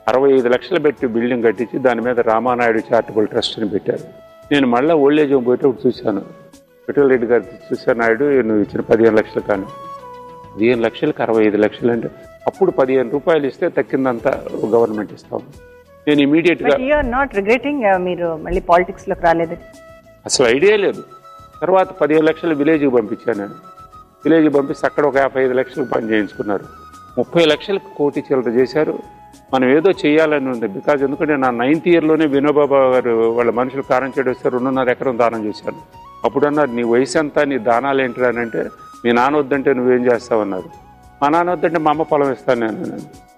అరవై ఐదు లక్షలు పెట్టి బిల్డింగ్ కట్టించి దాని మీద రామానాయుడు చారిటబుల్ ట్రస్ట్ని పెట్టారు నేను మళ్ళీ ఓల్డేజ్ హోమ్ పోయేటప్పుడు చూశాను విఠల్ రెడ్డి గారు చూశాను నాయుడు నువ్వు ఇచ్చిన పదిహేను లక్షలు కానీ పదిహేను లక్షలకు అరవై ఐదు లక్షలు అంటే అప్పుడు పదిహేను రూపాయలు ఇస్తే తక్కిందంతా గవర్నమెంట్ ఇస్తాం నేను ఇమీడియట్గా బట్ యూఆర్ నాట్ రిగ్రెటింగ్ మీరు మళ్ళీ పాలిటిక్స్ లోకి రాలేదు అసలు ఐడియా లేదు తర్వాత పదిహేను లక్షలు విలేజ్కి పంపించాను నేను విలేజ్కి పంపిస్తే అక్కడ ఒక యాభై ఐదు లక్షలకు పని చేయించుకున్నారు ముప్పై లక్షలకు కోటి చిల్లర చేశారు మనం ఏదో చేయాలని ఉంది బికాజ్ ఎందుకంటే నా నైన్త్ ఇయర్లోనే వినోబాబా గారు వాళ్ళ మనుషులు కారం చెడు వస్తే రెండున్నర ఎకరం దానం చేశాను అప్పుడు అన్నారు నీ వయసు అంతా నీ దానాలు ఏంటి అని అంటే మీ నాన్న వద్దంటే నువ్వేం చేస్తావన్నారు మా నాన్న వద్దంటే మా అమ్మ పొలం ఇస్తాను నేను అన్నాను.